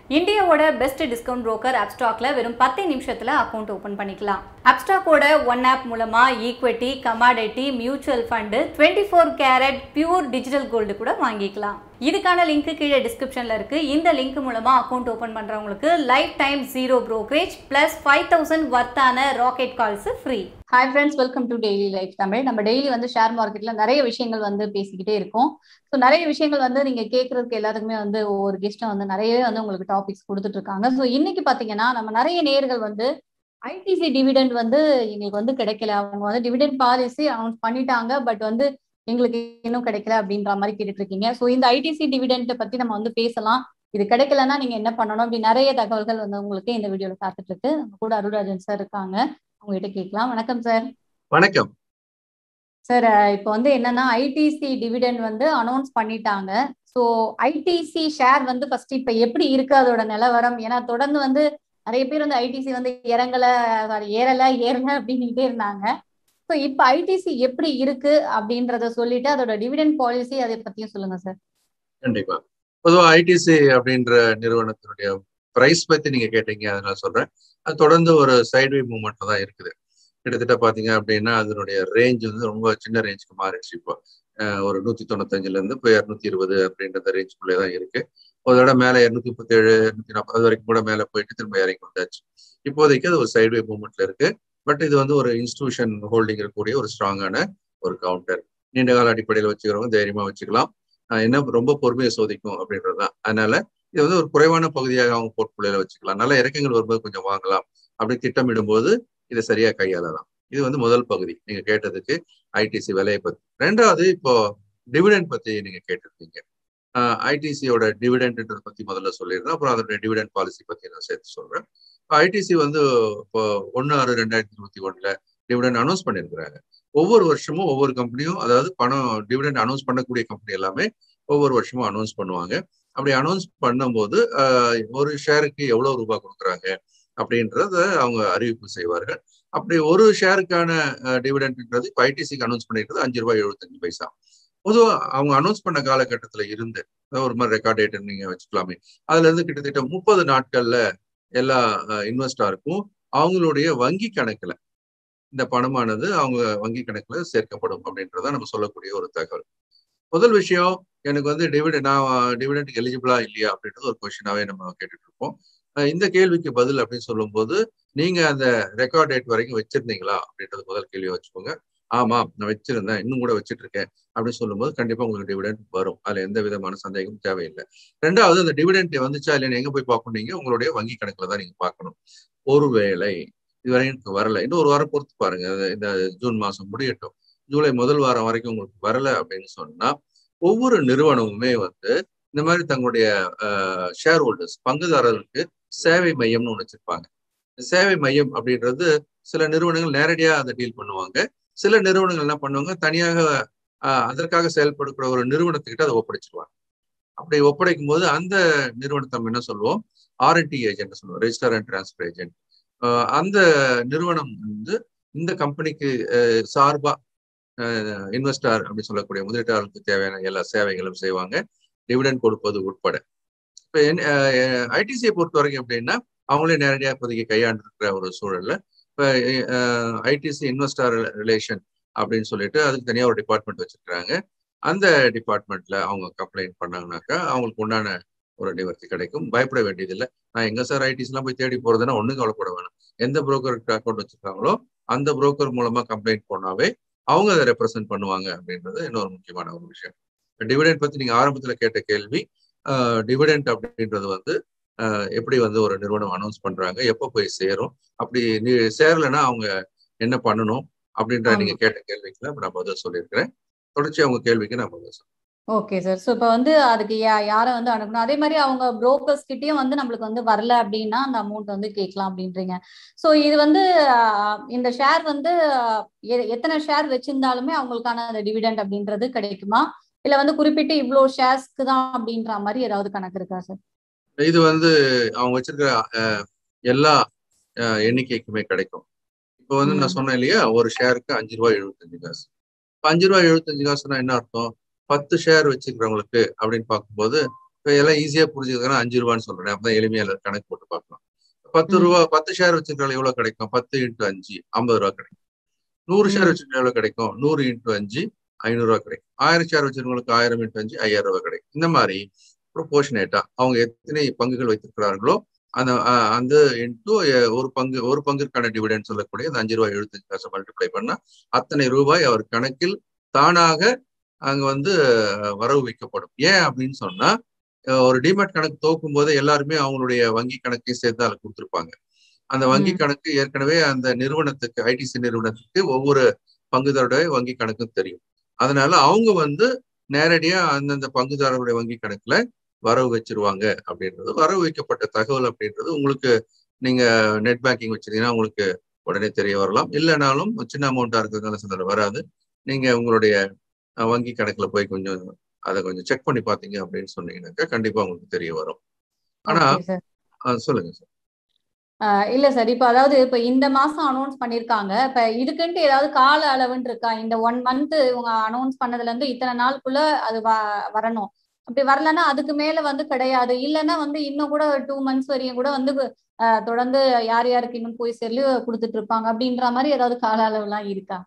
இந்தியாவோட best discount broker அப்ஸ்டாக்ல வெறும் பத்து நிமிஷத்துல அக்கௌண்ட் ஓபன் பண்ணிக்கலாம் அப்ஸ்டாக்கோட ஒன் ஆப் மூலமா equity commodity mutual fund twenty four carat pure digital gold கூட வாங்கிக்கலாம் இதுக்கான லிங்க் கீழே டிஸ்கிரிப்ஷன்ல இருக்கு இந்த லிங்க் மூலமா அக்கௌண்ட் ஓபன் பண்றவங்களுக்கு life time zero brokerage plus five thousand வர்த்தான rocket calls free hi friends welcome to daily life Tamil நம்ம டெய்லி வந்து ஷேர் மார்க்கெட்ல நிறைய விஷயங்கள் வந்து பேசிக்கிட்டே இருக்கோம் ஸோ நிறைய விஷயங்கள் வந்து நீங்க கேட்கறதுக்கு எல்லாத்துக்குமே வந்து ஒவ்வொரு கெஸ்ட்டும் வந்து நிறையவே வந்து உங்களுக்கு டாபிக்ஸ் கொடுத்துட்டு இருக்காங்க ஸோ இன்னைக்கு பாத்தீங்கன்னா நம்ம நிறைய நேர்கள் வந்து ஐடிசி டிவிடெண்ட் வந்து எங்களுக்கு வந்து கிடைக்கல அவங்க வந்து டிவிடெண்ட் பாலிசி அனௌன்ஸ் பண்ணிட்டாங்க பட் வந்து எங்களுக்கு இன்னும் கிடைக்கல அப்படின்ற மாதிரி கேட்டுட்டு இருக்கீங்க ஸோ இந்த ஐடிசி டிவிடெண்ட் பத்தி நம்ம வந்து பேசலாம் இது கிடைக்கலன்னா நீங்க என்ன பண்ணணும் அப்படி நிறைய தகவல்கள் வந்து உங்களுக்கு இந்த வீடியோல காத்துட்டு இருக்கு நம்ம கூட அருள்ராஜன் சார் இருக்காங்க அவங்க கிட்ட கேட்கலாம் வணக்கம் சார் வணக்கம் சார் இப்போ வந்து என்னன்னா ஐடிசி டிவிடெண்ட் வந்து அனௌன்ஸ் பண்ணிட்டாங்க ஸோ ஐடிசி ஷேர் வந்து ஃபர்ஸ்ட் இப்போ எப்படி இருக்கு அதோட நிலவரம் ஏன்னா தொடர்ந்து வந்து நிறைய பேர் வந்து ஐடிசி வந்து இறங்கல சாரி ஏறல ஏறல அப்படின்னுட்டே இருந்தாங்க ஸோ இப்போ ஐடிசி எப்படி இருக்கு அப்படின்றத சொல்லிட்டு அதோட டிவிடெண்ட் பாலிசி அதை பத்தியும் சொல்லுங்க சார் கண்டிப்பா பொதுவா ஐடிசி அப்படின்ற நிறுவனத்தினுடைய பிரைஸ் பத்தி நீங்க கேட்டீங்க அதை நான் சொல்றேன் அது தொடர்ந்து ஒரு சைட்வே மூவ்மெண்ட் தான் இருக்குது கிட்டத்தட்ட பாத்தீங்க அப்படின்னா அதனுடைய ரேஞ்ச் வந்து ரொம்ப சின்ன ரேஞ்சுக்கு மாறிடுச்சு இப்போ அஹ் ஒரு நூத்தி தொண்ணூத்தஞ்சுல இருந்து இப்போ இரநூத்தி இருபது அப்படின்ற ரேஞ்சுக்குள்ளே தான் இருக்கு ஒரு தடவை மேல இருநூத்தி முப்பத்தி ஏழு இருநூத்தி நாற்பது வரைக்கும் கூட மேல போயிட்டு திரும்ப இறங்கி வந்தாச்சு இப்போதைக்கு அது ஒரு சைட்வே மூவ்மெண்ட்ல இருக்கு பட் இது வந்து ஒரு இன்ஸ்டிடியூஷன் ஹோல்டிங் இருக்கக்கூடிய ஒரு ஸ்ட்ராங்கான ஒரு கவுண்டர் நீண்ட கால அடிப்படையில் வச்சுக்கிறவங்க தைரியமா வச்சுக்கலாம் என்ன ரொம்ப பொறுமையை சோதிக்கும் அப்படின்றதுதான் அதனால இது வந்து ஒரு குறைவான பகுதியாக அவங்க போர்ட்போலியோல வச்சுக்கலாம் நல்ல இறக்கங்கள் வரும்போது கொஞ்சம் வாங்கலாம் அப்படி திட்டமிடும் போது இதை சரியா கையாளலாம் இது வந்து முதல் பகுதி நீங்க கேட்டதுக்கு ஐடிசி விலையை பத்தி ரெண்டாவது இப்போ டிவிடெண்ட் பத்தி நீங்க கேட்டிருக்கீங்க ஐடிசியோட டிவிடெண்ட்ன்றத பத்தி முதல்ல சொல்லிடுறேன் அப்புறம் அதோட டிவிடெண்ட் பாலிசி பத்தி நான் சேர்த்து சொல்றேன் ஐடிசி வந்து இப்போ ஒன்னு ஆறு ரெண்டாயிரத்தி இருபத்தி ஒண்ணுல டிவிடெண்ட் அனௌன்ஸ் பண்ணிருக்கிறாங்க ஒவ்வொரு வருஷமும் ஒவ்வொரு கம்பெனியும் அதாவது பணம் டிவிடெண்ட் அனௌன்ஸ் பண்ணக்கூடிய கம்பெனி எல்லாமே ஒவ்வொரு வருஷமும் அனௌன்ஸ் பண்ணுவாங்க அப்படி அனௌன்ஸ் பண்ணும்போது ஒரு ஷேருக்கு எவ்வளவு ரூபாய் கொடுக்குறாங்க அப்படின்றத அவங்க அறிவிப்பு செய்வார்கள் அப்படி ஒரு ஷேருக்கான டிவிடெண்ட்ன்றது இப்போ ஐடிசிக்கு அனௌன்ஸ் பண்ணிருக்கிறது அஞ்சு ரூபாய் எழுபத்தஞ்சு பைசா பொதுவாக அவங்க அனௌன்ஸ் பண்ண காலகட்டத்துல இருந்து ஒரு மாதிரி ரெக்கார்ட் டேட் நீங்க வச்சுக்கலாமே அதுல இருந்து கிட்டத்தட்ட முப்பது நாட்கள்ல எல்லா இன்வெஸ்டாருக்கும் அவங்களுடைய வங்கி கணக்குல இந்த பணமானது அவங்க வங்கி கணக்குல சேர்க்கப்படும் அப்படின்றத நம்ம சொல்லக்கூடிய ஒரு தகவல் முதல் விஷயம் எனக்கு வந்து டிவிடெண்ட் நான் டிவிடெண்ட் எலிஜிபிளா இல்லையா அப்படின்றது ஒரு கொஸ்டினாவே நம்ம கேட்டுட்டு இருப்போம் இந்த கேள்விக்கு பதில் அப்படின்னு சொல்லும்போது நீங்க அந்த ரெக்கார்ட் டேட் வரைக்கும் வச்சிருந்தீங்களா அப்படின்றது முதல் கேள்வியை வச்சுக்கோங்க ஆமா நான் வச்சிருந்தேன் இன்னும் கூட வச்சிட்டு இருக்கேன் அப்படின்னு சொல்லும்போது கண்டிப்பா உங்களுக்கு டிவிடெண்ட் வரும் அதுல எந்த விதமான சந்தேகமும் தேவையில்லை ரெண்டாவது அந்த டிவிடெண்ட் வந்துச்சா இல்லைன்னு எங்க போய் பார்க்கணும் நீங்க உங்களுடைய வங்கி கணக்குல தான் நீங்க பார்க்கணும் ஒருவேளை இதுவரை எனக்கு வரல இன்னும் ஒரு வாரம் பொறுத்து பாருங்க இந்த ஜூன் மாசம் முடியட்டும் ஜூலை முதல் வாரம் வரைக்கும் உங்களுக்கு வரல அப்படின்னு சொன்னா ஒவ்வொரு நிறுவனமுமே வந்து இந்த மாதிரி தங்களுடைய ஷேர் ஹோல்டர்ஸ் பங்குதாரர்களுக்கு சேவை மையம்னு ஒன்று வச்சிருப்பாங்க சேவை மையம் அப்படின்றது சில நிறுவனங்கள் நேரடியா அதை டீல் பண்ணுவாங்க சில நிறுவனங்கள் என்ன பண்ணுவாங்க தனியாக அதற்காக செயல்படுகிற ஒரு நிறுவனத்துக்கிட்ட அதை ஒப்படைச்சிருவாங்க அப்படி ஒப்படைக்கும் போது அந்த நிறுவனத்தை நம்ம என்ன சொல்லுவோம் ஆர்என்டி ஏஜென்ட் சொல்லுவோம் ரெஜிஸ்டர் அண்ட் டிரான்ஸ்பர் ஏஜென்ட் அந்த நிறுவனம் வந்து இந்த கம்பெனிக்கு சார்பா இன்வெஸ்டார் அப்படின்னு சொல்லக்கூடிய முதலீட்டாளருக்கு தேவையான எல்லா சேவைகளும் செய்வாங்க டிவிடெண்ட் கொடுப்பது உட்பட இப்போ ஐடிசியை பொறுத்த வரைக்கும் எப்படின்னா அவங்களே நேரடியாக இப்போதைக்கு கையாண்டிருக்கிற ஒரு சூழல்ல இப்போ ஐடிசி இன்வெஸ்டார் ரிலேஷன் அப்படின்னு சொல்லிட்டு அதுக்கு தனியாக ஒரு டிபார்ட்மெண்ட் வச்சிருக்காங்க அந்த டிபார்ட்மெண்ட்ல அவங்க கம்ப்ளைண்ட் பண்ணாங்கனாக்கா அவங்களுக்கு உண்டான ஒரு நிவர்த்தி கிடைக்கும் பயப்பட வேண்டியதில்லை நான் எங்க சார் ஐடிஸ்லாம் போய் தேடி போறதுன்னா ஒன்றும் கவலைப்பட வேணும் எந்த புரோக்கருக்கு அக்கௌண்ட் வச்சிருக்காங்களோ அந்த புரோக்கர் மூலமா கம்ப்ளைண்ட் பண்ணாவே அவங்க அதை ரெப்ரசென்ட் பண்ணுவாங்க அப்படின்றது இன்னொரு முக்கியமான ஒரு விஷயம் டிவிடெண்ட் பத்தி நீங்க ஆரம்பத்துல கேட்ட கேள்வி டிவிடெண்ட் அப்படின்றது வந்து எப்படி வந்து ஒரு நிறுவனம் அனௌன்ஸ் பண்றாங்க எப்போ போய் சேரும் அப்படி நீ சேரலைன்னா அவங்க என்ன பண்ணணும் அப்படின்ற நீங்க கேட்ட கேள்விக்கு நான் பதில் சொல்லியிருக்கிறேன் தொடர்ச்சி அவங்க கேள்விக்கு நான் பதில் சொல்றேன் ஓகே சார் ஸோ இப்போ வந்து அதுக்கு யாரை வந்து அனுப்பணும் அதே மாதிரி அவங்க புரோக்கர்ஸ் கிட்டயும் வந்து நம்மளுக்கு வந்து வரல அப்படின்னா அந்த அமௌண்ட் வந்து கேட்கலாம் அப்படின்றீங்க ஸோ இது வந்து இந்த ஷேர் வந்து எத்தனை ஷேர் வச்சிருந்தாலுமே அவங்களுக்கான அந்த டிவிடெண்ட் அப்படின்றது கிடைக்குமா இல்ல வந்து குறிப்பிட்டு இவ்வளோ ஷேர்ஸ்க்கு தான் அப்படின்ற மாதிரி ஏதாவது கணக்கு இருக்கா சார் இது வந்து அவங்க வச்சிருக்கிற எல்லா எண்ணிக்கைக்குமே கிடைக்கும் இப்போ வந்து நான் சொன்னேன் இல்லையா ஒரு ஷேருக்கு அஞ்சு ரூபாய் எழுபத்தஞ்சு காசு இப்போ அஞ்சு ரூபாய் எழுபத்தஞ்சு காசுனா என்ன அர்த்தம் பத்து ஷேர் வச்சுக்கிறவங்களுக்கு அப்படின்னு பார்க்கும்போது இப்போ எல்லாம் ஈஸியா புரிஞ்சுக்கிறதுனா அஞ்சு ரூபான்னு சொல்றேன் அப்பதான் எளிமையா எல்லாரும் கணக்கு போட்டு பார்க்கலாம் பத்து ம். ரூபா பத்து ஷேர் வச்சிருக்காங்க எவ்வளவு கிடைக்கும் பத்து இன்ட்டு அஞ்சு ஐம்பது ரூபா கிடைக்கும் நூறு ஷேர் ம். வச்சிருக்கா எவ்வளவு கிடைக்கும் நூறு இன்ட்டு அஞ்சு ஐநூறு ரூபா கிடைக்கும் ஆயிரம் ஷேர் வச்சிருக்கவங்களுக்கு ஆயிரம் இன்ட்டு அஞ்சு ஐயாயிரம் ரூபாய் கிடைக்கும் இந்த மாதிரி ப்ரொபோர்ஷனேட்டா அவங்க எத்தனை பங்குகள் வைத்திருக்கிறார்களோ அந்த அஹ், அந்த இன்ட்டு ஒரு பங்கு ஒரு பங்கிற்கான டிவிடெண்ட் சொல்லக்கூடிய அந்த அஞ்சு ரூபாய் எழுபத்தஞ்சு காசை மல்டிப்ளை பண்ணா அத்தனை ரூபாய் அவர் கணக்கில் தானாக அங்க வந்து அஹ், வரவு வைக்கப்படும் ஏன் அப்படின்னு சொன்னா அஹ், ஒரு டிமேட் கணக்கு துவக்கும் போது எல்லாருமே அவங்களுடைய வங்கி கணக்கையும் சேர்த்து அதில் கொடுத்துருப்பாங்க அந்த வங்கி ம். கணக்கு ஏற்கனவே அந்த நிறுவனத்துக்கு ஐடிசி நிறுவனத்துக்கு ஒவ்வொரு பங்குதாரருடைய வங்கி கணக்கும் தெரியும் அதனால அவங்க வந்து நேரடியா அந்தந்த பங்குதாரருடைய வங்கி கணக்குல வரவு வச்சிருவாங்க அப்படின்றது வரவு வைக்கப்பட்ட தகவல் அப்படின்றது உங்களுக்கு நீங்க நெட் பேங்கிங் வச்சிருந்தீங்கன்னா உங்களுக்கு உடனே தெரிய வரலாம் இல்லைனாலும் சின்ன அமௌண்ட்டா இருக்கிறதுனால சில வராது நீங்க உங்களுடைய அஹ், வங்கி கணக்குல போய் கொஞ்சம் அதை கொஞ்சம் செக் பண்ணி பார்த்தீங்க அப்படின்னு சொன்னீங்கன்னாக்கா கண்டிப்பா உங்களுக்கு தெரிய வரும் ஆனா ஓகே சார் அஹ், சொல்லுங்க சார் ஆஹ் இல்ல சார் இப்ப அதாவது இப்ப இந்த மாசம் அனௌன்ஸ் பண்ணிருக்காங்க இப்ப இதுக்குன்ட்டு ஏதாவது கால அளவுன்னு இருக்கா இந்த ஒன் மந்த் இவங்க அனௌன்ஸ் பண்ணதுல இருந்து இத்தனை நாளுக்குள்ள அது வ- வரணும் அப்படி வரலன்னா அதுக்கு மேல வந்து கிடையாது இல்லைன்னா வந்து இன்னும் கூட டூ மந்த்ஸ் வரையும் கூட வந்து ஆஹ் தொடர்ந்து யார் யாருக்கு இன்னும் போய் சொல்லி கொடுத்துட்டு இருப்பாங்க அப்படின்ற மாதிரி ஏதாவது கால அளவுலாம் இருக்கா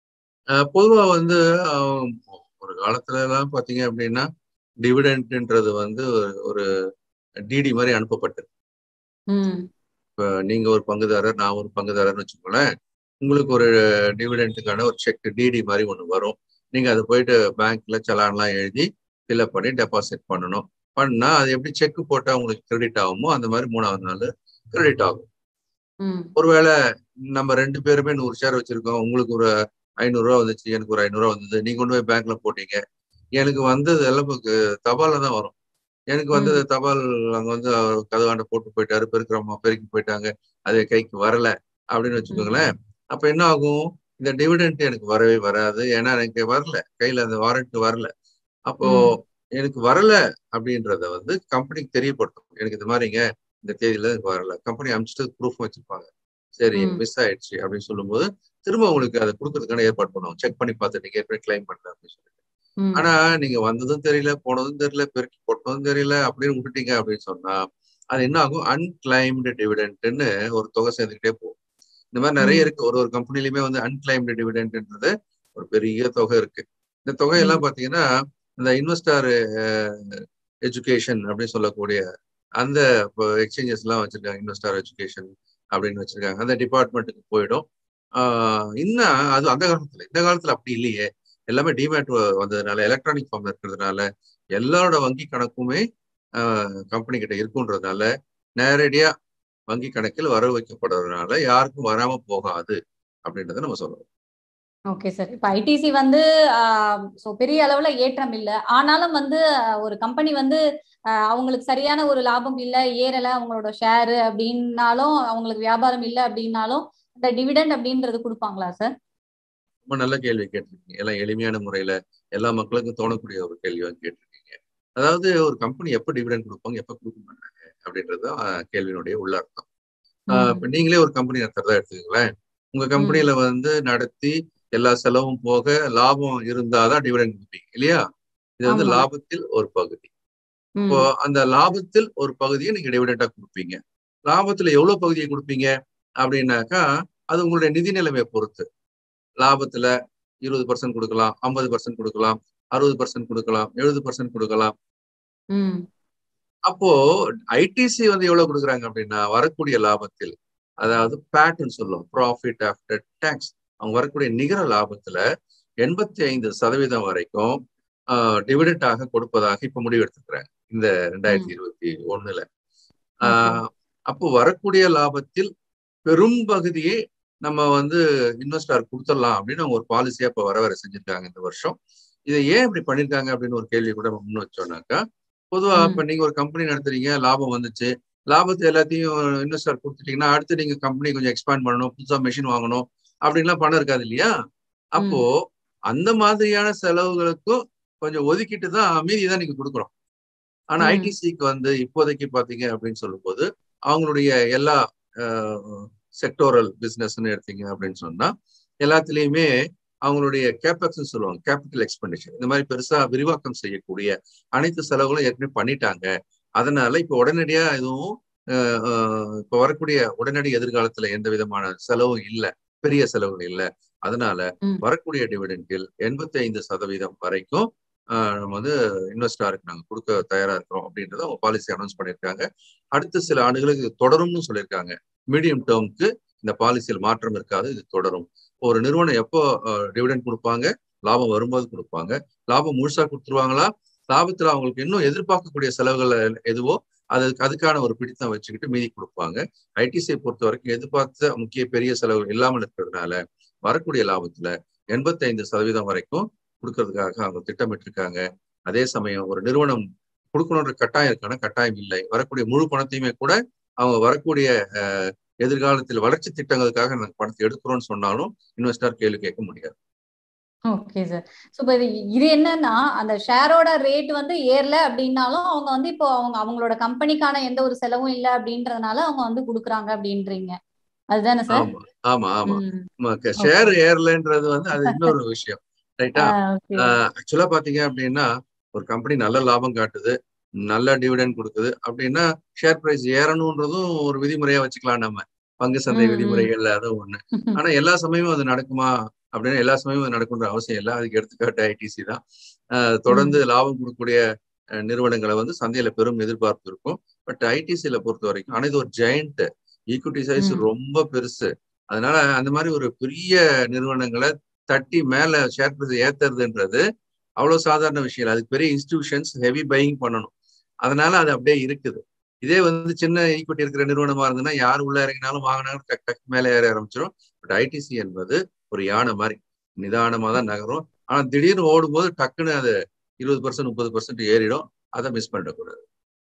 அஹ் பொதுவா வந்து அஹ், ஒரு காலத்துல எல்லாம் பாத்தீங்க அப்படின்னா டிவிடெண்ட்ன்றது வந்து ஒரு- ஒரு டிடி மாதிரி அனுப்பப்பட்டது ம் இப்ப நீங்க ஒரு பங்குதாரர் நான் ஒரு பங்குதாரர்னு வச்சுக்கோங்களேன் உங்களுக்கு ஒரு டிவிடெண்ட்டுக்கான ஒரு செக் டிடி மாதிரி ஒன்று வரும் நீங்க அதை போயிட்டு பேங்க்ல சலான்லாம் எழுதி ஃபில்அப் பண்ணி டெபாசிட் பண்ணணும் பண்ணா அது எப்படி செக் போட்டா உங்களுக்கு கிரெடிட் ஆகுமோ அந்த மாதிரி மூணாவது நாள் கிரெடிட் ஆகும் ம் ஒருவேளை நம்ம ரெண்டு பேருமே நூறு ஷேர் வச்சிருக்கோம் உங்களுக்கு ஒரு ஐநூறு ரூபா வந்துச்சு எனக்கு ஒரு ஐநூறு ரூபா வந்தது நீங்க கொண்டு போய் பேங்க்ல போட்டீங்க எனக்கு வந்தது எல்லாம் இப்போ தபால்ல தான் வரும் எனக்கு வந்தது தபால் அங்க வந்து அவர் கதவாண்ட போட்டு போயிட்டாரு பெருக்கிறோமா பெருக்கி போயிட்டாங்க அது கைக்கு வரல அப்படின்னு வச்சுக்கோங்களேன் அப்ப என்ன ஆகும் இந்த டிவிடெண்ட் எனக்கு வரவே வராது ஏன்னா எனக்கு வரல கையில அந்த வாரண்ட் வரல அப்போ ம். எனக்கு வரல அப்படின்றத வந்து கம்பெனிக்கு தெரியப்படுத்தும் எனக்கு இந்த மாதிரிங்க இந்த தேதியில எனக்கு வரல கம்பெனி அனுப்பிச்சிட்டு ப்ரூஃப் வச்சிருப்பாங்க சரி ம். மிஸ் ஆயிடுச்சு அப்படின்னு சொல்லும்போது திரும்ப உங்களுக்கு அதை கொடுக்கறதுக்கான ஏற்பாடு பண்ணுவோம் செக் பண்ணி பார்த்துட்டு நீங்க ஏற்கனவே கிளைம் பண்ணல அப்படின்னு சொல்லிட்டு ம் ஆனா நீங்க வந்ததும் தெரியல போனதும் தெரியல பெருக்கி போட்டதும் தெரியல அப்படின்னு விட்டுட்டீங்க அப்படின்னு சொன்னா அது என்ன ஆகும் அன்கிளைம்டு டிவிடெண்ட்னு ஒரு தொகை சேர்ந்துக்கிட்டே போகும் இந்த மாதிரி நிறைய ம். இருக்கு ஒரு ஒரு கம்பெனிலுமே வந்து அன்கிளைம்டு டிவிடெண்ட்ன்றது ஒரு பெரிய தொகை இருக்கு இந்த தொகையெல்லாம் பாத்தீங்கன்னா இந்த இன்வெஸ்டர் எஜுகேஷன் அப்படின்னு சொல்லக்கூடிய அந்த எக்ஸ்சேஞ்சஸ் எல்லாம் வச்சிருக்காங்க இன்வெஸ்டர் எஜுகேஷன் அப்படின்னு வச்சிருக்காங்க அந்த டிபார்ட்மெண்ட்டுக்கு போயிடும் ஆஹ் இன்னும் அது அந்த காலத்துல இந்த காலத்துல அப்படி இல்லையே எல்லாமே டிமேட் வந்ததுனால எலக்ட்ரானிக் ஃபார்ம்ல இருக்கிறதுனால எல்லாரோட வங்கி கணக்குமே கம்பெனி கிட்ட இருக்குன்றதுனால நேரடியா வங்கி கணக்கில் வரவு வைக்கப்படுறதுனால யாருக்கும் வராம போகாது அப்படின்றத நம்ம சொல்லணும் ஓகே சார் இப்போ ஐடிசி வந்து ஸோ பெரிய அளவுல ஏற்றம் இல்லை ஆனாலும் வந்து ஆஹ் ஒரு கம்பெனி வந்து ஆஹ் அவங்களுக்கு சரியான ஒரு லாபம் இல்லை ஏறலை அவங்களோட ஷேரு அப்படின்னாலும் அவங்களுக்கு வியாபாரம் இல்லை அப்படின்னாலும் இந்த டிவிடெண்ட் அப்படின்றது கொடுப்பாங்களா சார் ரொம்ப நல்ல கேள்வி கேட்டிருக்கீங்க எல்லாம் எளிமையான முறையில எல்லா மக்களுக்கும் தோணக்கூடிய ஒரு கேள்வியா கேட்டிருக்கீங்க அதாவது ஒரு கம்பெனி எப்ப டிவிடெண்ட் கொடுப்பாங்க எப்ப கொடுக்க மாட்டாங்க அப்படின்றது தான் கேள்வியினுடைய உள்ளர்த்தம் ஆஹ் இப்ப நீங்களே ஒரு கம்பெனி நடத்துறதா எடுத்துக்கங்களேன் உங்க கம்பெனில வந்து நடத்தி எல்லா செலவும் போக லாபம் இருந்தாதான் டிவிடெண்ட் கொடுப்பீங்க இல்லையா இது வந்து ஆமா. லாபத்தில் ஒரு பகுதி ம், இப்போ அந்த லாபத்தில் ஒரு பகுதியை நீங்க டிவிடெண்டா கொடுப்பீங்க லாபத்துல எவ்வளவு பகுதியை கொடுப்பீங்க அப்படின்னாக்கா அது உங்களுடைய நிதி நிலைமையை பொறுத்து லாபத்துல இருபது பர்சன்ட் கொடுக்கலாம் ஐம்பது பர்சன்ட் கொடுக்கலாம் அறுபது பர்சன்ட் கொடுக்கலாம் எழுபது பர்சன்ட் கொடுக்கலாம் ம், அப்போ ஐடிசி வந்து எவ்வளவு கொடுக்குறாங்க அப்படின்னா வரக்கூடிய லாபத்தில் அதாவது பேட்னு சொல்லுவோம் ப்ராஃபிட் ஆஃப்டர் டேக்ஸ் அவங்க வரக்கூடிய நிகர லாபத்துல எண்பத்தி ஐந்து சதவீதம் வரைக்கும் டிவிடெண்டாக கொடுப்பதாக இப்ப முடிவு எடுத்துக்கிறாங்க இந்த ரெண்டாயிரத்தி இருபத்தி ஒண்ணுல ஆஹ் அப்போ வரக்கூடிய லாபத்தில் பெரும் பகுதியை நம்ம வந்து இன்வெஸ்டார் கொடுத்துடலாம் அப்படின்னு அவங்க ஒரு பாலிசியா இப்ப வர வர செஞ்சிருக்காங்க இந்த வருஷம் இதை ஏன் இப்படி பண்ணிருக்காங்க அப்படின்னு ஒரு கேள்வி கூட முன் வச்சோம்னாக்கா பொதுவா ம். இப்ப நீங்க ஒரு கம்பெனி நடத்துறீங்க லாபம் வந்துச்சு லாபத்தை எல்லாத்தையும் இன்வெஸ்டர் கொடுத்துட்டீங்கன்னா அடுத்து நீங்க கம்பெனி கொஞ்சம் எக்ஸ்பேண்ட் பண்ணணும் புதுசா மெஷின் வாங்கணும் அப்படின்லாம் பணம் இருக்காது இல்லையா அப்போ அந்த மாதிரியான செலவுகளுக்கும் கொஞ்சம் ஒதுக்கிட்டு தான் மீதி தான் நீங்க கொடுக்குறோம் ஆனா ம். ஐடிசிக்கு வந்து இப்போதைக்கு பாத்தீங்க அப்படின்னு சொல்லும்போது அவங்களுடைய எல்லா செக்டோரல் பிசினஸ்ன்னு எடுத்தீங்க அப்படின்னு சொன்னா எல்லாத்துலயுமே அவங்களுடைய கேபக்ஸ் சொல்லுவாங்க கேபிட்டல் எக்ஸ்பெண்டிச்சர் இந்த மாதிரி பெருசா விரிவாக்கம் செய்யக்கூடிய அனைத்து செலவுகளும் ஏற்கனவே பண்ணிட்டாங்க அதனால இப்ப உடனடியா எதுவும் இப்ப வரக்கூடிய உடனடி எதிர்காலத்துல எந்த விதமான செலவும் இல்லை பெரிய செலவுகள் இல்லை அதனால வரக்கூடிய டிவிடெண்டில் எண்பத்தி ஐந்து சதவீதம் வரைக்கும் நம்ம வந்து இன்வெஸ்டாருக்கு நாங்க கொடுக்க தயாரா இருக்கிறோம் அப்படின்றத அவங்க பாலிசி அனௌன்ஸ் பண்ணியிருக்காங்க அடுத்த சில ஆண்டுகளுக்கு தொடரும்னு சொல்லியிருக்காங்க மீடியம் டேர்முக்கு இந்த பாலிசியில் மாற்றம் இருக்காது இது தொடரும் ஒரு நிறுவனம் எப்போ டிவிடெண்ட் கொடுப்பாங்க லாபம் வரும்போது கொடுப்பாங்க லாபம் முழுசா கொடுத்துருவாங்களா லாபத்துல அவங்களுக்கு இன்னும் எதிர்பார்க்கக்கூடிய செலவுகள் எதுவோ அது அதுக்கான ஒரு பிடித்தம் வச்சுக்கிட்டு மீதி கொடுப்பாங்க ஐடிசியை பொறுத்த வரைக்கும் எதிர்பார்த்த முக்கிய பெரிய செலவுகள் இல்லாமல் இருக்கிறதுனால வரக்கூடிய லாபத்துல எண்பத்தி ஐந்து சதவீதம் வரைக்கும் கொடுக்கறதுக்காக அவங்க திட்டமிட்டிருக்காங்க அதே சமயம் ஒரு நிறுவனம் கொடுக்கணுன்ற கட்டாயம் இருக்கான கட்டாயம் இல்லை வரக்கூடிய முழு பணத்தையுமே கூட அவங்க வரக்கூடிய எதிர்காலத்தில் வளர்ச்சி திட்டங்களுக்காக நாங்கள் பணத்தை எடுக்கிறோம்னு சொன்னாலும் இன்வெஸ்டர் கேள்வி கேட்க முடியாது ஓகே சார் ஸோ இப்போ இது இது என்னன்னா அந்த ஷேரோட ரேட் வந்து ஏறல அப்படின்னாலும் அவங்க வந்து இப்போ அவங்க அவங்களோட கம்பெனிக்கான எந்த ஒரு செலவும் இல்லை அப்படின்றதுனால அவங்க வந்து கொடுக்குறாங்க அப்படின்றீங்க அதுதானே சார் ஆமா ஆமா ஆமா ஷேர் ஏறலன்றது வந்து அது இன்னொரு விஷயம் ரைட்டா ஆக்சுவலா பாத்தீங்க அப்படின்னா ஒரு கம்பெனி நல்ல லாபம் காட்டுது நல்ல டிவிடெண்ட் கொடுக்குது அப்படின்னா ஷேர் பிரைஸ் ஏறணும்ன்றதும் ஒரு விதிமுறையா வச்சுக்கலாம் நம்ம பங்கு சந்தை விதிமுறைகள்ல அதுவும் ஒண்ணு ஆனா எல்லா சமயமும் அது நடக்குமா அப்படின்னு எல்லா சமயமும் அது நடக்குன்ற அவசியம் இல்லை அதுக்கு எடுத்துக்காட்டு ஐடிசி தான் தொடர்ந்து லாபம் கொடுக்கக்கூடிய நிறுவனங்களை வந்து சந்தையில பெரும் எதிர்பார்ப்பு இருக்கும் பட் ஐடிசியில பொறுத்த வரைக்கும் ஆனா இது ஒரு ஜெயண்ட் ஈக்விட்டி சைஸ் ரொம்ப பெருசு அதனால அந்த மாதிரி ஒரு பெரிய நிறுவனங்களை தட்டி மேல ஷேர் பிரைஸ் ஏத்துறதுன்றது அவ்வளவு சாதாரண விஷயம் இல்லை அதுக்கு பெரிய இன்ஸ்டிடியூஷன்ஸ் ஹெவி பையிங் பண்ணணும் அதனால அது அப்படியே இருக்குது இதே வந்து சின்ன ஈக்விட்டி இருக்கிற நிறுவனமா இருந்ததுன்னா யார் உள்ள இறங்கினாலும் வாங்கினாலும் டக் டக் மேலே ஏற ஆரம்பிச்சிடும் பட் ஐடிசி என்பது ஒரு யானை மாதிரி நிதானமா தான் நகரும் ஆனா திடீர்னு ஓடும்போது டக்குன்னு அது இருபது பர்சன்ட் முப்பது பர்சன்ட் ஏறிடும் அதை மிஸ் பண்ணிடக்கூடாது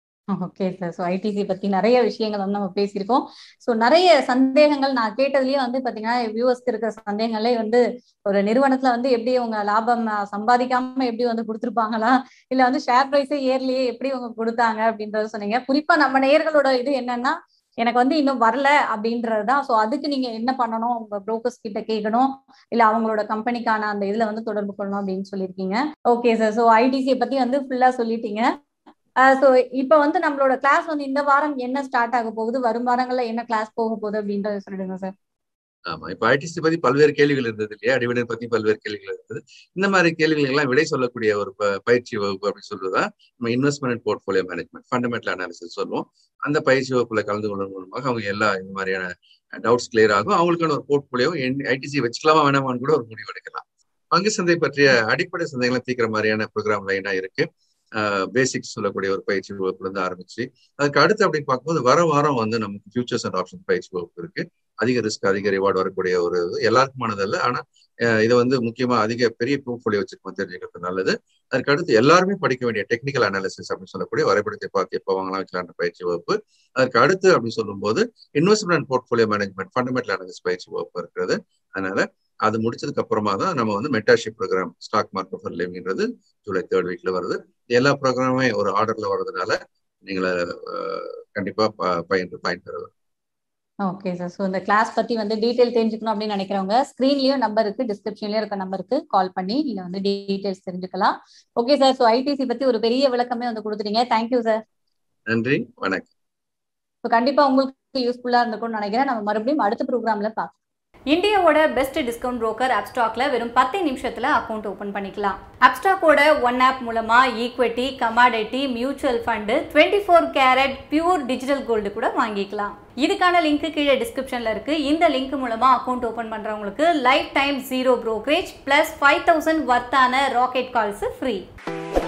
ஓகே சார் ஸோ ஐடிசி பத்தி நிறைய விஷயங்கள் வந்து நம்ம பேசியிருக்கோம் ஸோ நிறைய சந்தேகங்கள் நான் கேட்டதுலயே வந்து பாத்தீங்கன்னா வியூவர்ஸ்க்கு இருக்கிற சந்தேகங்களே வந்து ஒரு நிறுவனத்துல வந்து எப்படி அவங்க லாபம் சம்பாதிக்காம எப்படி வந்து கொடுத்துருப்பாங்களா இல்ல வந்து ஷேர் பிரைஸே ஏர்லயே எப்படி அவங்க கொடுத்தாங்க அப்படின்றத சொன்னீங்க குறிப்பா நம்ம நேயர்களோட இது என்னன்னா எனக்கு வந்து இன்னும் வரல அப்படின்றது தான் ஸோ அதுக்கு நீங்க என்ன பண்ணணும் உங்க புரோக்கர்ஸ் கிட்ட கேட்கணும் இல்ல அவங்களோட கம்பெனிக்கான அந்த இதுல வந்து தொடர்பு கொள்ளணும் அப்படின்னு சொல்லியிருக்கீங்க ஓகே சார் ஸோ ஐடிசியை பத்தி வந்து ஃபுல்லா சொல்லிட்டீங்க ஸோ இப்போ வந்து நம்மளோட கிளாஸ் வந்து இந்த வாரம் என்ன ஸ்டார்ட் ஆக போகுது வரும் வாரங்கள்ல என்ன கிளாஸ் போக போகுது அப்படின்றத சொல்லிடுங்க சார் ஆமா இப்ப ஐடிசி பத்தி பல்வேறு கேள்விகள் இருந்தது இல்லையா டிவிடன் பத்தி பல்வேறு கேள்விகள் இருந்தது இந்த மாதிரி கேள்விகள் எல்லாம் விடை சொல்லக்கூடிய ஒரு பயிற்சி வகுப்பு அப்படின்னு சொல்றதா நம்ம investment and portfolio management fundamental analysis சொல்லுவோம் அந்த பயிற்சி வகுப்புல கலந்து கொள்வதன் மூலமாக அவங்க எல்லா இந்த மாதிரியான டவுட்ஸ் கிளியர் ஆகும் அவங்களுக்கான ஒரு போர்ட்ஃபோலியோ ஐடிசி வச்சுக்கலாமா வேணாமான்னு கூட ஒரு முடிவு எடுக்கலாம் பங்கு சந்தை பற்றிய அடிப்படை சந்தைகளை தீக்கிற மாதிரியான ப்ரோக்ராம் லைனா இருக்கு பேசிக்ஸ் சொல்லக்கூடிய ஒரு பயிற்சி வகுப்புல இருந்து ஆரம்பிச்சு அதுக்கு அடுத்து அப்படின்னு பார்க்கும்போது வர வாரம் வந்து நமக்கு ஃபியூச்சர்ஸ் அண்ட் ஆப்ஷன் பயிற்சி வகுப்பு இருக்கு அதிக ரிஸ்க் அதிக ரிவார்டு வரக்கூடிய ஒரு எல்லாருக்குமானது இல்லை ஆனா இதை வந்து முக்கியமா அதிக பெரிய போர்ட்ஃபோலியோ வச்சிருக்கோம் தெரிஞ்சுக்கிறது நல்லது அதுக்கு அடுத்து எல்லாருமே படிக்க வேண்டிய டெக்னிக்கல் அனாலிசிஸ் அப்படின்னு சொல்லக்கூடிய வரைபடத்தை பார்த்து எப்போ வாங்கலாம் வைக்கலான்ற பயிற்சி வகுப்பு அதுக்கு அடுத்து அப்படின்னு சொல்லும்போது investment and portfolio management fundamental analysis பயிற்சி வகுப்பு இருக்கிறது அதனால அது முடிச்சதுக்கு அப்புறமா தான் நம்ம வந்து mentorship programme stock market for லிவிங்கிறது ஜூலை தேர்ட் வீக்ல வருது எல்லா ப்ரோக்ராமுமே ஒரு ஆர்டர்ல வர்றதுனால நீங்களை கண்டிப்பா பயன் பயன் பெறலாம் ஓகே சார் ஸோ இந்த கிளாஸ் பத்தி வந்து டீட்டெயில் தெரிஞ்சுக்கணும் அப்படின்னு நினைக்கிறவங்க ஸ்க்ரீன்லயும் நம்பர் இருக்கு டிஸ்கிரிப்ஷன்லயும் இருக்க நம்பருக்கு கால் பண்ணி நீங்க வந்து டீட்டெயில்ஸ் தெரிஞ்சுக்கலாம் ஓகே சார் ஸோ ஐடிசி பத்தி ஒரு பெரிய விளக்கமே வந்து கொடுத்துட்டீங்க தேங்க்யூ சார் நன்றி வணக்கம் ஸோ கண்டிப்பா உங்களுக்கு யூஸ்ஃபுல்லா இருந்திருக்கும்னு நினைக்கிறேன் நம்ம மறுபடியும் அடுத்த ப்ரோக்ராம்ல பார்க்கலாம் இந்தியாவோட பெஸ்ட் டிஸ்கவுண்ட் புரோக்கர் ஆப்ஸ்டாக்ல வெறும் பத்து நிமிஷத்துல அக்கௌண்ட் ஓபன் பண்ணிக்கலாம் ஆப்ஸ்டாக்கோட ஒன் ஆப் மூலமா equity commodity mutual fund twenty four carat pure digital gold கூட வாங்கிக்கலாம் இதுக்கான லிங்க் கீழே டிஸ்கிரிப்ஷன்ல இருக்கு இந்த லிங்க் மூலமா அக்கௌண்ட் ஓபன் பண்றவங்களுக்கு life time zero brokerage plus five thousand வர்த்தான ராக்கெட் கால்ஸ் ஃப்ரீ